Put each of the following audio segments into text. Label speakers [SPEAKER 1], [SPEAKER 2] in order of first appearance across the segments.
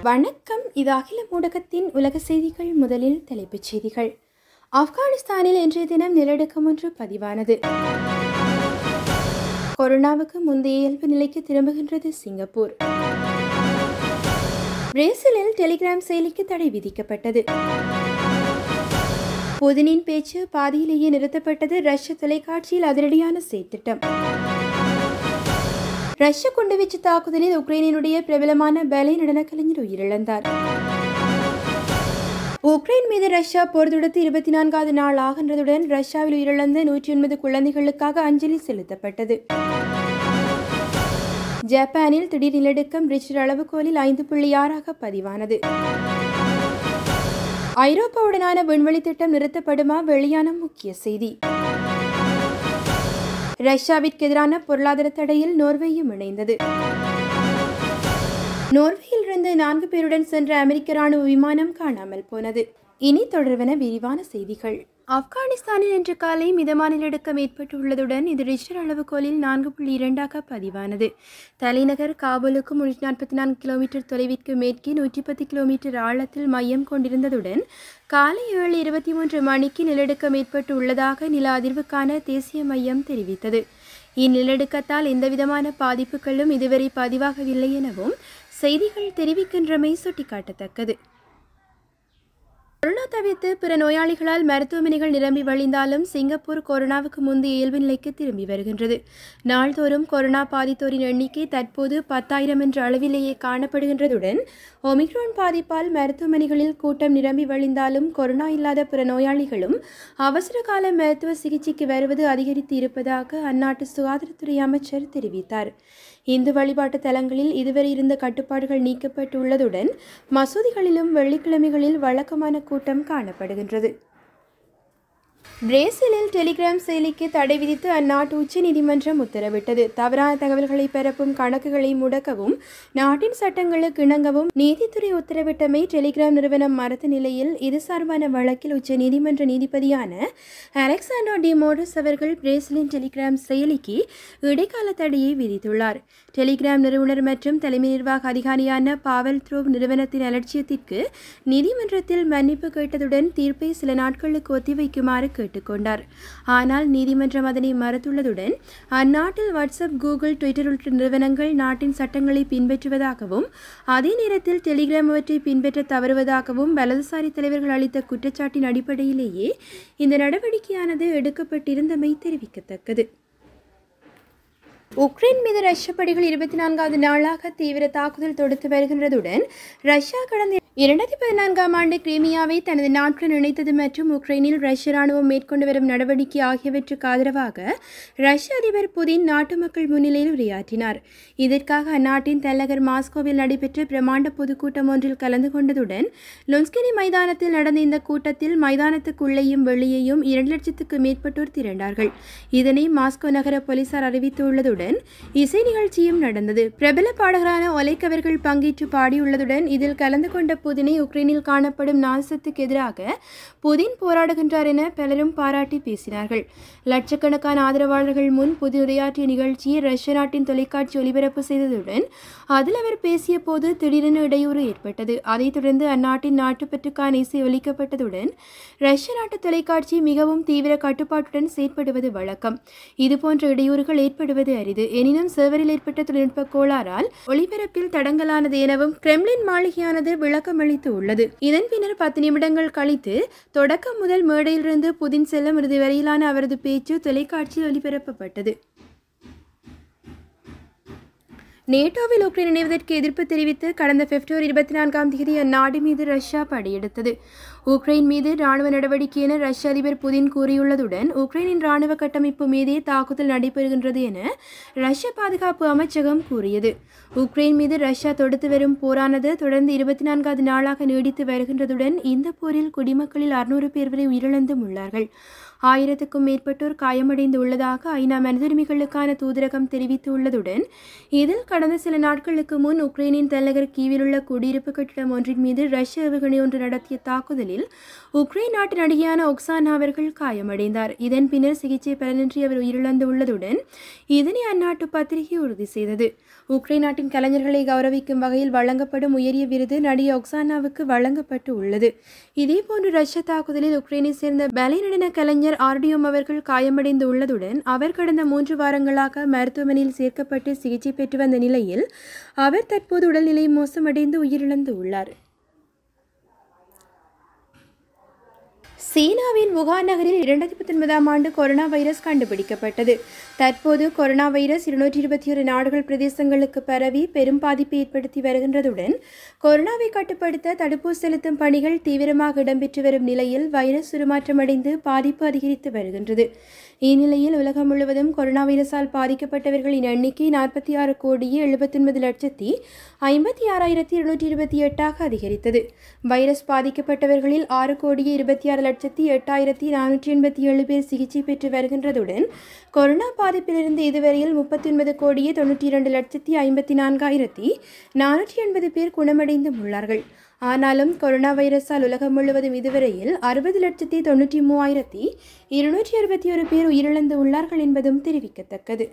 [SPEAKER 1] வணக்கம் இது அகில ஊடகத்தின் உலக செய்திகள் முதலில் தலைப்புச் செய்திகள் ஆப்கானிஸ்தானில் இன்றைய தினம் நிலநடுக்கம் ஒன்று பதிவானது கொரோனாவுக்கு முந்தைய இயல்பு நிலைக்கு திரும்புகின்றது சிங்கப்பூர் பிரேசிலில் டெலிகிராம் செயலிக்கு தடை விதிக்கப்பட்டது புதினின் பேச்சு பாதியிலேயே நிறுத்தப்பட்டது ரஷ்ய தொலைக்காட்சியில் அதிரடியான செயற்திட்டம் ரஷ்ய குண்டுவீச்சு தாக்குதலில் உக்ரைனினுடைய பிரபலமான பேலை நடனக் கலைஞர் உயிரிழந்தார் உக்ரைன் மீது ரஷ்யா போர் தொடுத்து இருபத்தி நான்காவது நாள் ஆகின்றதுடன் ரஷ்யாவில் உயிரிழந்த நூற்றி ஒன்பது குழந்தைகளுக்காக அஞ்சலி செலுத்தப்பட்டது ஜப்பானில் திடீர் நிலநடுக்கம் ரிச்சர் அளவுகோலில் ஐந்து புள்ளி ஆறாக பதிவானது ஐரோப்பாவுடனான விண்வெளி திட்டம் நிறுத்தப்படுமா வெளியான முக்கிய செய்தி ரஷ்யாவிற்கு எதிரான பொருளாதார தடையில் நோர்வேயும் இணைந்தது நோர்வேயில் இருந்து நான்கு பேருடன் சென்ற அமெரிக்க ராணுவ விமானம் காணாமல் போனது இனி தொடர்வன விரிவான செய்திகள் ஆப்கானிஸ்தானில் இன்று காலை மிதமான நிலநடுக்கம் ஏற்பட்டுள்ளதுடன் இது ரிக்டர் அளவுகோலில் நான்கு புள்ளி இரண்டாக பதிவானது தலைநகர் காபூலுக்கு முன்னூற்றி நாற்பத்தி நான்கு கிலோமீட்டர் தொலைவிற்கு மேற்கே நூற்றி பத்து கிலோமீட்டர் ஆழத்தில் மையம் கொண்டிருந்ததுடன் காலை ஏழு இருபத்தி மூன்று மணிக்கு நிலநடுக்கம் ஏற்பட்டு உள்ளதாக நில அதிர்வுக்கான தேசிய மையம் தெரிவித்தது இந்நிலநடுக்கத்தால் எந்தவிதமான பாதிப்புகளும் இதுவரை பதிவாகவில்லை எனவும் செய்திகள் தெரிவிக்கின்றமை சுட்டிக்காட்டத்தக்கது கொரோனா தவிர்த்து பிற நோயாளிகளால் மருத்துவமனைகள் நிரம்பி வழிந்தாலும் சிங்கப்பூர் கொரோனாவுக்கு முந்தைய இயல்பு நிலைக்கு திரும்பி வருகின்றது நாள்தோறும் கொரோனா பாதித்தோரின் எண்ணிக்கை தற்போது பத்தாயிரம் என்ற அளவிலேயே காணப்படுகின்றதுடன் ஒமிக்ரான் பாதிப்பால் மருத்துவமனைகளில் கூட்டம் நிரம்பி வழிந்தாலும் கொரோனா இல்லாத பிற நோயாளிகளும் அவசர கால மருத்துவ சிகிச்சைக்கு வருவது அதிகரித்து இருப்பதாக அந்நாட்டு சுகாதாரத்துறை அமைச்சர் தெரிவித்தார் இந்து வழிபாட்டு தலங்களில் இதுவரை இருந்த கட்டுப்பாடுகள் நீக்கப்பட்டுள்ளதுடன் மசூதிகளிலும் வெள்ளிக்கிழமைகளில் வழக்கமான கூட்டம் காணப்படுகின்றது பிரேசிலில் டெலிகிராம் செயலிக்கு தடை விதித்து அந்நாட்டு உச்ச நீதிமன்றம் உத்தரவிட்டது தவறான தகவல்களை பரப்பும் கணக்குகளை முடக்கவும் நாட்டின் சட்டங்களுக்கு இணங்கவும் நீதித்துறை உத்தரவிட்டமை டெலிகிராம் நிறுவனம் மறுத்த நிலையில் இது சார்பான வழக்கில் உச்ச நீதிமன்ற நீதிபதியான அலெக்சாண்டோ டி மோடஸ் அவர்கள் பிரேசிலின் டெலிகிராம் செயலிக்கு இடைக்கால தடையை விதித்துள்ளார் டெலிகிராம் நிறுவனர் மற்றும் தலைமை நிர்வாக அதிகாரியான பாவல் த்ரோவ் நிறுவனத்தின் அலட்சியத்திற்கு நீதிமன்றத்தில் மன்னிப்பு கேட்டதுடன் தீர்ப்பை சில நாட்களுக்கு ஒத்திவைக்குமாறு கேட்டுக்கொண்டார் ஆனால் நீதிமன்றம் அதனை மறுத்துள்ளதுடன் அந்நாட்டில் வாட்ஸ்அப் கூகுள் ட்விட்டர் உள்ளிட்ட நிறுவனங்கள் நாட்டின் சட்டங்களை பின்பற்றுவதாகவும் அதே நேரத்தில் டெலிகிராம் அவற்றை பின்பற்ற தவறுவதாகவும் வலதுசாரி தலைவர்கள் அளித்த குற்றச்சாட்டின் அடிப்படையிலேயே இந்த நடவடிக்கையானது எடுக்கப்பட்டிருந்தமை தெரிவிக்கத்தக்கது உக்ரைன் மீது ரஷ்ய படைகள் இருபத்தி நான்காவது நாளாக தீவிர தாக்குதல் தொடுத்து வருகின்றதுடன் ரஷ்யா கடந்த இரண்டாயிரத்தி பதினான்காம் ஆண்டு கிரீமியாவை தனது நாட்டுடன் இணைத்தது மற்றும் உக்ரைனில் ரஷ்ய ராணுவம் மேற்கொண்டு வரும் நடவடிக்கை ஆகியவற்றுக்கு ஆதரவாக ரஷ்ய அதிபர் புதின் நாட்டு மக்கள் முன்னிலையில் உரையாற்றினார் இதற்காக அந்நாட்டின் தலைநகர் மாஸ்கோவில் நடைபெற்ற பிரமாண்ட பொதுக்கூட்டம் ஒன்றில் கலந்து கொண்டதுடன் லொன்ஸ்கினி மைதானத்தில் நடந்த இந்த கூட்டத்தில் மைதானத்துக்குள்ளேயும் வெளியேயும் இரண்டு லட்சத்துக்கு மேற்பட்டோர் திரண்டார்கள் இதனை மாஸ்கோ நகர போலீசார் அறிவித்துள்ளதுடன் இசை நிகழ்ச்சியும் நடந்தது பிரபல பாடகரான ஒலைக்கவர்கள் பங்கேற்று பாடியுள்ளதுடன் இதில் கலந்து கொண்ட புதினை உக்ரைனில் காணப்படும் நாசத்துக்கு எதிராக புதின் போராடுகின்றார் என பலரும் பாராட்டி பேசினார்கள் லட்சக்கணக்கான ஆதரவாளர்கள் முன் புதிய உரையாற்றிய நிகழ்ச்சியை ரஷ்ய நாட்டின் தொலைக்காட்சி ஒலிபரப்பு செய்ததுடன் அதில் அவர் பேசிய போது திடீரென இடையூறு ஏற்பட்டது அதைத் தொடர்ந்து அந்நாட்டின் நாட்டுப்பற்றுக்கான இசை ஒலிக்கப்பட்டதுடன் ரஷ்ய நாட்டு தொலைக்காட்சி மிகவும் தீவிர கட்டுப்பாட்டுடன் செயற்படுவது வழக்கம் இதுபோன்ற இடையூறுகள் ஏற்படுவது அரிது எனினும் சேவரில் ஏற்பட்ட தொழில்நுட்ப கோளாறால் ஒளிபரப்பில் தடங்கலானது எனவும் கிரெம்லின் மாளிகையானது விளக்கமளித்து உள்ளது இதன் பின்னர் பத்து நிமிடங்கள் கழித்து தொடக்கம் முதல் மேடையிலிருந்து புதின் செல்லும் இறுதி வரையிலான அவரது பேச்சு தொலைக்காட்சியில் ஒளிபரப்பப்பட்டது நேட்டோவில் உக்ரைன் இணைவதற்கு எதிர்ப்பு தெரிவித்து கடந்த பிப்ரவரி இருபத்தி நான்காம் தேதி அந்நாடு மீது ரஷ்யா படையெடுத்தது உக்ரைன் மீது ராணுவ நடவடிக்கை என ரஷ்ய அதிபர் புதின் கூறியுள்ளதுடன் உக்ரைனின் ராணுவ கட்டமைப்பு மீதே தாக்குதல் நடைபெறுகின்றது என ரஷ்ய பாதுகாப்பு அமைச்சகம் கூறியது உக்ரைன் மீது ரஷ்யா தொடுத்து வரும் போரானது தொடர்ந்து இருபத்தி நான்காவது நாளாக நீடித்து வருகின்றதுடன் இந்த போரில் குடிமக்களில் அறுநூறு பேர் வரை உயிரிழந்தும் உள்ளார்கள் ஆயிரத்துக்கும் மேற்பட்டோர் காயமடைந்து உள்ளதாக ஐநா மனிதுரிமைகளுக்கான தூதரகம் தெரிவித்துள்ளதுடன் இதில் கடந்த சில நாட்களுக்கு முன் உக்ரைனின் தலைநகர் கீவில் உள்ள குடியிருப்பு கட்டிடம் ஒன்றின் மீது ரஷ்ய ஏவுகணை ஒன்று நடத்திய தாக்குதலில் தாக்குதலில் உக்ரைன் நாட்டு நடிகையான ஒக்சானா அவர்கள் காயமடைந்தார் இதன் பின்னர் சிகிச்சை பலனின்றி அவர் உயிரிழந்து உள்ளதுடன் இதனை அந்நாட்டு பத்திரிகை உறுதி செய்தது உக்ரைன் நாட்டின் கலைஞர்களை கௌரவிக்கும் வகையில் வழங்கப்படும் உயரிய விருது நடிகை ஒக்சானாவுக்கு வழங்கப்பட்டு உள்ளது இதேபோன்று ரஷ்ய தாக்குதலில் உக்ரைனை சேர்ந்த பலை நடன கலைஞர் ஆர்டியோம் அவர்கள் காயமடைந்து உள்ளதுடன் அவர் கடந்த மூன்று வாரங்களாக மருத்துவமனையில் சேர்க்கப்பட்டு சிகிச்சை பெற்று வந்த நிலையில் அவர் தற்போது உடல்நிலை மோசமடைந்து உயிரிழந்து உள்ளார் சீனாவின் வுகான் நகரில் இரண்டாயிரத்தி பத்தொன்பதாம் ஆண்டு கொரோனா வைரஸ் கண்டுபிடிக்கப்பட்டது தற்போது கொரோனா வைரஸ் இருநூற்றி இருபத்தி ஒரு நாடுகள் பிரதேசங்களுக்கு பரவி பெரும் பாதிப்பை ஏற்படுத்தி வருகின்றதுடன் கொரோனாவை கட்டுப்படுத்த தடுப்பூசி செலுத்தும் பணிகள் தீவிரமாக இடம்பெற்று வரும் நிலையில் வைரஸ் உருமாற்றமடைந்து பாதிப்பு அதிகரித்து வருகின்றது இந்நிலையில் உலகம் முழுவதும் கொரோனா வைரஸால் பாதிக்கப்பட்டவர்களின் எண்ணிக்கை நாற்பத்தி ஆறு கோடியே எழுபத்தொன்பது லட்சத்தி ஐம்பத்தி ஆறாயிரத்தி இருநூற்றி இருபத்தி எட்டாக அதிகரித்தது வைரஸ் பாதிக்கப்பட்டவர்களில் ஆறு கோடியே இருபத்தி ஆறு லட்சத்தி எட்டாயிரத்தி நானூற்றி எண்பத்தி ஏழு பேர் சிகிச்சை பெற்று வருகின்றதுடன் கொரோனா பாதிப்பிலிருந்து இதுவரையில் முப்பத்தி ஒன்பது கோடியே தொண்ணூற்றி இரண்டு லட்சத்தி ஐம்பத்தி நான்காயிரத்தி நானூற்றி எண்பது பேர் குணமடைந்தும் உள்ளார்கள் ஆனாலும் கொரோனா வைரஸால் உலகம் முழுவதும் இதுவரையில் அறுபது லட்சத்தி தொண்ணூற்றி மூவாயிரத்தி இருநூற்றி அறுபத்தி ஒரு பேர் உயிரிழந்து உள்ளார்கள் என்பதும் தெரிவிக்கத்தக்கது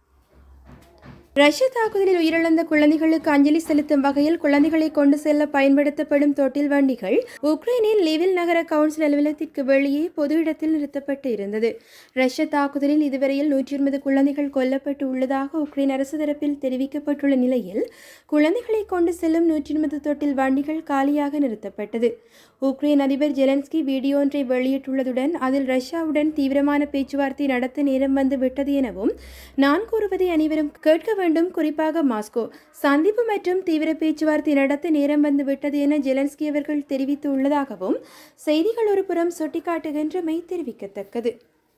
[SPEAKER 1] ரஷ்ய தாக்குதலில் உயிரிழந்த குழந்தைகளுக்கு அஞ்சலி செலுத்தும் வகையில் குழந்தைகளை கொண்டு செல்ல பயன்படுத்தப்படும் தொட்டில் வண்டிகள் உக்ரைனின் லிவில் நகர கவுன்சில் அலுவலகத்திற்கு வெளியே பொது இடத்தில் நிறுத்தப்பட்டு இருந்தது ரஷ்ய தாக்குதலில் இதுவரையில் நூற்றி இருபது குழந்தைகள் கொல்லப்பட்டு உள்ளதாக உக்ரைன் அரசு தரப்பில் தெரிவிக்கப்பட்டுள்ள நிலையில் குழந்தைகளை கொண்டு செல்லும் நூற்றி இருபது தொட்டில் வண்டிகள் காலியாக நிறுத்தப்பட்டது உக்ரைன் அதிபர் ஜெலன்ஸ்கி வீடியோ ஒன்றை வெளியிட்டுள்ளதுடன் அதில் ரஷ்யாவுடன் தீவிரமான பேச்சுவார்த்தை நடத்த நேரம் வந்து விட்டது எனவும் நான் கூறுவதை அனைவரும் கேட்க வேண்டும் குறிப்பாக மாஸ்கோ சந்திப்பு மற்றும் தீவிர பேச்சுவார்த்தை நடத்த நேரம் வந்து விட்டது என ஜெலன்ஸ்கி அவர்கள் தெரிவித்து உள்ளதாகவும் செய்திகள் ஒருபுறம் சுட்டிக்காட்டுகின்றமை தெரிவிக்கத்தக்கது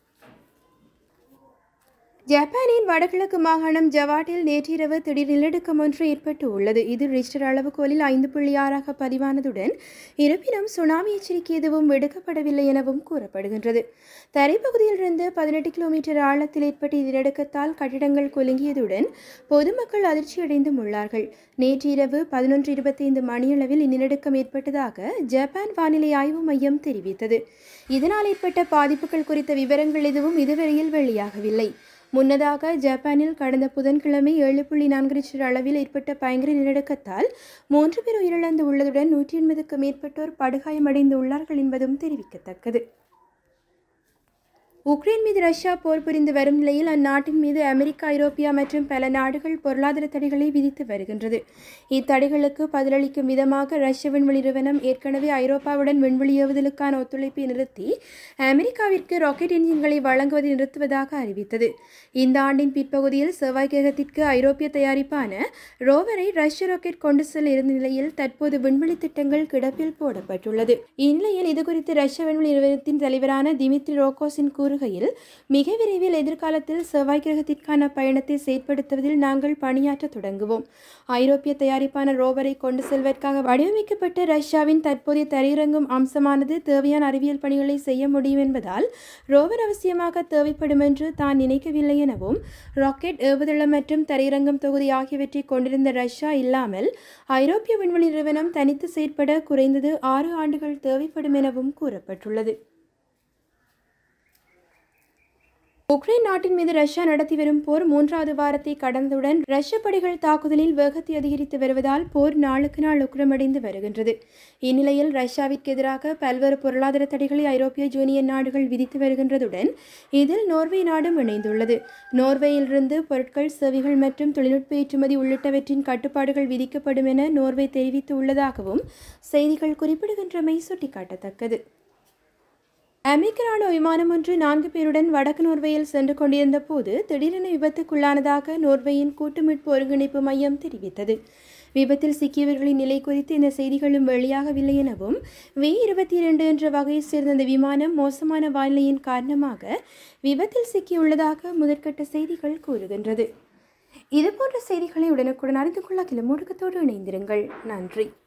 [SPEAKER 1] ஜப்பானின் வடகிழக்கு மாகாணம் ஜவாட்டில் நேற்றிரவு திடீர் நிலநடுக்கம் ஒன்று ஏற்பட்டு உள்ளது இது ரிக்டர் அளவுகோலில் ஐந்து புள்ளி ஆறாக பதிவானதுடன் இருப்பினும் சுனாமி எச்சரிக்கை எதுவும் விடுக்கப்படவில்லை எனவும் கூறப்படுகின்றது தரைப்பகுதியிலிருந்து பதினெட்டு கிலோமீட்டர் ஆழத்தில் ஏற்பட்ட நிலநடுக்கத்தால் கட்டிடங்கள் குலுங்கியதுடன் பொதுமக்கள் அதிர்ச்சியடைந்தும் உள்ளார்கள் நேற்று இரவு பதினொன்று இருபத்தைந்து மணியளவில் இந்நிலநடுக்கம் ஏற்பட்டதாக ஜப்பான் வானிலை ஆய்வு மையம் தெரிவித்தது இதனால் ஏற்பட்ட பாதிப்புகள் குறித்த விவரங்கள் எதுவும் இதுவரையில் வெளியாகவில்லை முன்னதாக ஜப்பானில் கடந்த புதன்கிழமை ஏழு புள்ளி நான்கு ரிக்டர் அளவில் ஏற்பட்ட பயங்கர நிலநடுக்கத்தால் மூன்று பேர் உயிரிழந்து உள்ளதுடன் நூற்றி எண்பதுக்கு மேற்பட்டோர் படுகாயமடைந்து உள்ளார்கள் என்பதும் தெரிவிக்கத்தக்கது உக்ரைன் மீது ரஷ்யா போர் புரிந்து வரும் நிலையில் அந்நாட்டின் மீது அமெரிக்கா ஐரோப்பியா மற்றும் பல நாடுகள் பொருளாதார தடைகளை விதித்து வருகின்றது இத்தடைகளுக்கு பதிலளிக்கும் விதமாக ரஷ்ய விண்வெளி நிறுவனம் ஏற்கனவே ஐரோப்பாவுடன் விண்வெளி ஏவுதலுக்கான ஒத்துழைப்பை நிறுத்தி அமெரிக்காவிற்கு ராக்கெட் என்ஜின்களை வழங்குவதை நிறுத்துவதாக அறிவித்தது இந்த ஆண்டின் பிற்பகுதியில் செவ்வாய் கிரகத்திற்கு ஐரோப்பிய தயாரிப்பான ரோவரை ரஷ்ய ராக்கெட் கொண்டு செல்ல இருந்த நிலையில் தற்போது விண்வெளி திட்டங்கள் கிடப்பில் போடப்பட்டுள்ளது இந்நிலையில் இதுகுறித்து ரஷ்ய விண்வெளி நிறுவனத்தின் தலைவரான திமித்ரி ரோகோஸின் கூறுகையில் மிக விரைவில் எதிர்காலத்தில் செவ்வாய் கிரகத்திற்கான பயணத்தை செயற்படுத்துவதில் நாங்கள் பணியாற்ற தொடங்குவோம் ஐரோப்பிய தயாரிப்பான ரோவரை கொண்டு செல்வதற்காக வடிவமைக்கப்பட்ட ரஷ்யாவின் தற்போதைய தரையிறங்கும் அம்சமானது தேவையான அறிவியல் பணிகளை செய்ய முடியும் என்பதால் ரோவர் அவசியமாக தேவைப்படும் என்று தான் நினைக்கவில்லை எனவும் ராக்கெட் ஏவுதளம் மற்றும் தரையிறங்கும் தொகுதி ஆகியவற்றை கொண்டிருந்த ரஷ்யா இல்லாமல் ஐரோப்பிய விண்வெளி நிறுவனம் தனித்து செயற்பட குறைந்தது ஆறு ஆண்டுகள் தேவைப்படும் எனவும் கூறப்பட்டுள்ளது உக்ரைன் நாட்டின் மீது ரஷ்யா நடத்தி வரும் போர் மூன்றாவது வாரத்தை கடந்ததுடன் ரஷ்ய படைகள் தாக்குதலில் வேகத்தை அதிகரித்து வருவதால் போர் நாளுக்கு நாள் உக்கிரமடைந்து வருகின்றது இந்நிலையில் ரஷ்யாவிற்கு எதிராக பல்வேறு பொருளாதார தடைகளை ஐரோப்பிய யூனியன் நாடுகள் விதித்து வருகின்றதுடன் இதில் நோர்வே நாடும் இணைந்துள்ளது நோர்வேயிலிருந்து பொருட்கள் சேவைகள் மற்றும் தொழில்நுட்ப ஏற்றுமதி உள்ளிட்டவற்றின் கட்டுப்பாடுகள் விதிக்கப்படும் என நோர்வே தெரிவித்து உள்ளதாகவும் செய்திகள் குறிப்பிடுகின்றமை சுட்டிக்காட்டத்தக்கது அமெரிக்க ராணுவ விமானம் ஒன்று நான்கு பேருடன் வடக்கு நோர்வேயில் சென்று கொண்டிருந்த போது திடீரென விபத்துக்குள்ளானதாக நோர்வேயின் கூட்டு மீட்பு ஒருங்கிணைப்பு மையம் தெரிவித்தது விபத்தில் சிக்கியவர்களின் நிலை குறித்து இந்த செய்திகளும் வெளியாகவில்லை எனவும் வி இருபத்தி இரண்டு என்ற வகையைச் சேர்ந்த இந்த விமானம் மோசமான வானிலையின் காரணமாக விபத்தில் சிக்கியுள்ளதாக முதற்கட்ட செய்திகள் கூறுகின்றது இதுபோன்ற செய்திகளை உடனுக்குடன் அறிந்து கொள்ள கிளம்புடக்கத்தோடு இணைந்திருங்கள் நன்றி